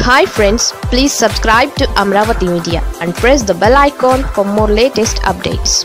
hi friends please subscribe to Amaravati media and press the bell icon for more latest updates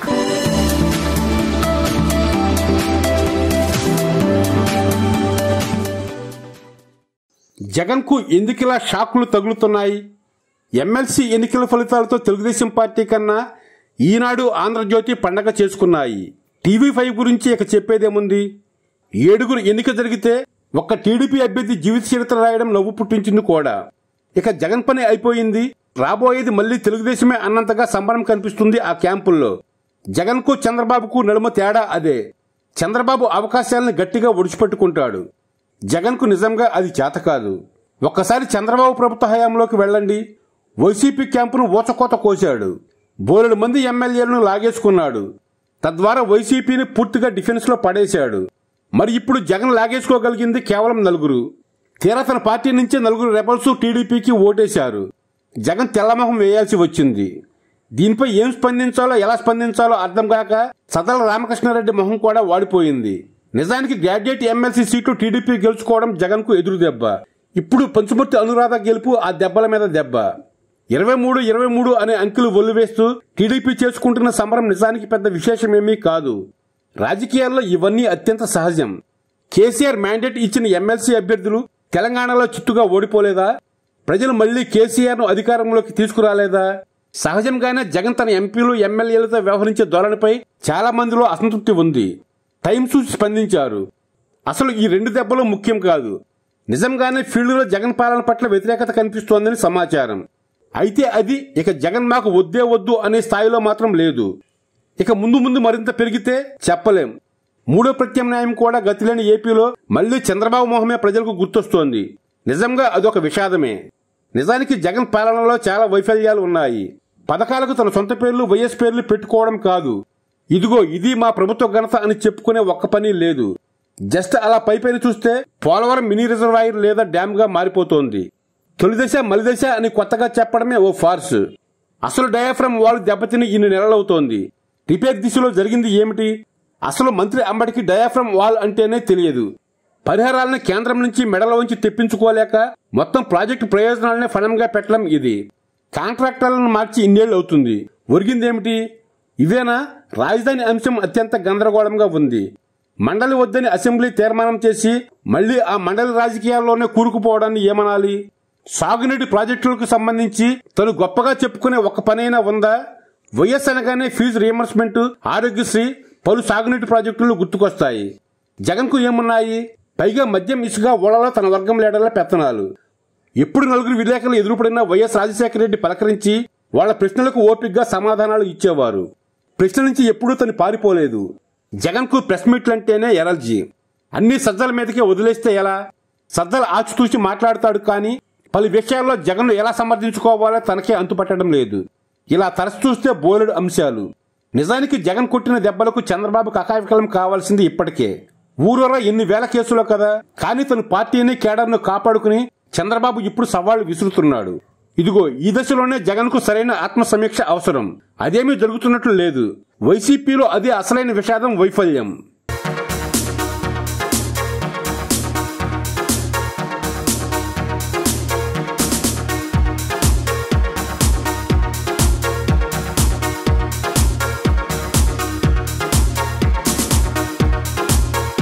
జగన్కు ఎందుకిలా షాకులు తగులుతున్నాయి MLC ఎన్నికల ఫలితాలతో Telugu Desam party కన్నా ఈనాడు ఆంధ్రజ్యోతి పండగ చేసుకున్నాయి టీవీ ఫైవ్ గురించి ఇక చెప్పేదేముంది ఏడుగురు ఎన్నిక జరిగితే ఒక్క టీడీపీ అభ్యర్థి జీవిత చరిత్ర రాయడం నవ్వు పుట్టించింది కూడా ఇక జగన్ పని అయిపోయింది రాబోయేది మళ్లీ తెలుగుదేశమే అన్నంతగా సంబరం కనిపిస్తుంది ఆ క్యాంపుల్లో జగన్కు చంద్రబాబుకు నడుమ తేడా అదే చంద్రబాబు అవకాశాలను గట్టిగా ఒడిచిపెట్టుకుంటాడు జగన్కు నిజంగా అది చేత కాదు ఒక్కసారి చంద్రబాబు ప్రభుత్వ హయాంలోకి వెళ్ళండి వైసీపీ క్యాంపును ఊచకోత కోశాడు బోలెడు మంది ఎమ్మెల్యేలను లాగేసుకున్నాడు తద్వారా వైసీపీని పూర్తిగా డిఫెన్స్లో పడేశాడు మరి ఇప్పుడు జగన్ లాగేసుకోగలిగింది కేవలం నలుగురు తీరా తన పార్టీ నుంచే నలుగురు రెబల్స్ టీడీపీకి ఓటేశారు జగన్ తెల్లమొహం వేయాల్సి వచ్చింది దీనిపై ఏం స్పందించాలో ఎలా స్పందించాలో అర్థం కాక సదల రామకృష్ణారెడ్డి మొహం కూడా వాడిపోయింది నిజానికి గ్రాడ్యుయేట్ ఎమ్మెల్సీ సీటు టీడీపీ గెలుచుకోవడం జగన్ కు ఎదురు దెబ్బ ఇప్పుడు పంచుమర్తి అనురాధ గెలుపు ఆ దెబ్బల మీద దెబ్బ ఇరవై మూడు ఇరవై మూడు అనే అంకెలు ఒల్లివేస్తూ టీడీపీ చేసుకుంటున్న సమరం నిజానికి పెద్ద విశేషమేమీ కాదు రాజకీయాల్లో ఇవన్నీ అత్యంత సహజం కేసీఆర్ మ్యాండేట్ ఇచ్చిన ఎమ్మెల్సీ అభ్యర్థులు తెలంగాణలో చిత్తుగా ఓడిపోలేదా ప్రజలు మళ్లీ కేసీఆర్ ను అధికారంలోకి తీసుకురాలేదా సహజంగానే జగన్ తన ఎంపీలు ఎమ్మెల్యేలతో వ్యవహరించే ధోరణిపై చాలా మందిలో అసంతృప్తి ఉంది టైం చూసి స్పందించారు అసలు ఈ రెండు దెబ్బలు ముఖ్యం కాదు నిజంగానే ఫీల్డ్లో జగన్ పాలన పట్ల వ్యతిరేకత కనిపిస్తోందని సమాచారం అయితే అది ఇక జగన్ మాకు వద్దే వద్దు అనే స్థాయిలో మాత్రం లేదు ఇక ముందు ముందు మరింత పెరిగితే చెప్పలేం మూడో ప్రత్యామ్నాయం కూడా గతిలేని ఏపీలో మళ్లీ చంద్రబాబు మొహమే ప్రజలకు గుర్తొస్తోంది నిజంగా అదొక విషాదమే నిజానికి జగన్ పాలనలో చాలా వైఫల్యాలు ఉన్నాయి పథకాలకు తన సొంత పేర్లు వైఎస్ పేర్లు పెట్టుకోవడం కాదు ఇదిగో ఇది మా ప్రభుత్వ ఘనత అని చెప్పుకునే ఒక్క పని లేదు జస్ట్ అలా పైపైన చూస్తే పోలవరం మినీ రిజర్వాయర్ లేదా డ్యామ్ గా మారిపోతోంది తొలిదశ మలిదశ అని కొత్తగా చెప్పడమే ఓ ఫార్స్ అసలు డయాఫ్రమ్ వాల్ దెబ్బతిని ఇన్ని నెలలవుతోంది రిపేర్ దిశలో జరిగింది ఏమిటి అసలు మంత్రి అంబడికి డయాఫ్రమ్ వాల్ అంటేనే తెలియదు పరిహారాలను కేంద్రం నుంచి మెడలో ఉంచి తెప్పించుకోలేక మొత్తం ప్రాజెక్టు ప్రయోజనాలనే ఫలంగా పెట్టడం ఇది కాంట్రాక్టర్లను మార్చి ఇన్నేళ్లు అవుతుంది ఒరిగిందేమిటి ఇవేనా రాజధాని అంశం అత్యంత గందరగోళంగా ఉంది మండలి వద్దని అసెంబ్లీ తీర్మానం చేసి మళ్లీ ఆ మండలి రాజకీయాల్లోనే కూరుకుపోవడాన్ని ఏమనాలి సాగునీటి ప్రాజెక్టులకు సంబంధించి తను గొప్పగా చెప్పుకునే ఒక పనైనా ఉందా వైఎస్ అనగానే ఫీజు రియంబర్స్మెంట్ ఆరోగ్యశ్రీ పలు సాగునీటి ప్రాజెక్టులు గుర్తుకొస్తాయి జగన్కు ఏమున్నాయి పైగా మద్యం ఇసుక ఓడలో తన వర్గం లీడర్ల పెత్తనాలు ఎప్పుడు నలుగురు విలేకరులు ఎదురుపడినా వైఎస్ రాజశేఖర రెడ్డి పలకరించి వాళ్ల ప్రశ్నలకు ఓపిగ్గా సమాధానాలు ఇచ్చేవారు ప్రశ్న నుంచి ఎప్పుడూ తను పారిపోలేదు జగన్కు ప్రెస్ మీట్లంటేనే ఎలర్జీ అన్ని సజ్జల మీదకే వదిలేస్తే ఎలా సజ్జల ఆచితూచి మాట్లాడతాడు కానీ పలు విషయాల్లో జగన్ను ఎలా సమర్థించుకోవాలో తనకే అంతుపట్టడం లేదు ఇలా తరచు చూస్తే బోలెడు అంశాలు నిజానికి జగన్ కొట్టిన దెబ్బలకు చంద్రబాబు కకావికలం కావాల్సింది ఇప్పటికే ఊరూరా ఎన్ని వేల కేసులో కదా కానీ తన పార్టీని కేడర్ను కాపాడుకుని చంద్రబాబు ఇప్పుడు సవాళ్లు విసురుతున్నాడు ఇదిగో ఈ దశలోనే జగన్ కు సరైన ఆత్మ సమీక్ష అవసరం అదేమీ జరుగుతున్నట్లు లేదు వైసీపీలో అదే అసలైన విషాదం వైఫల్యం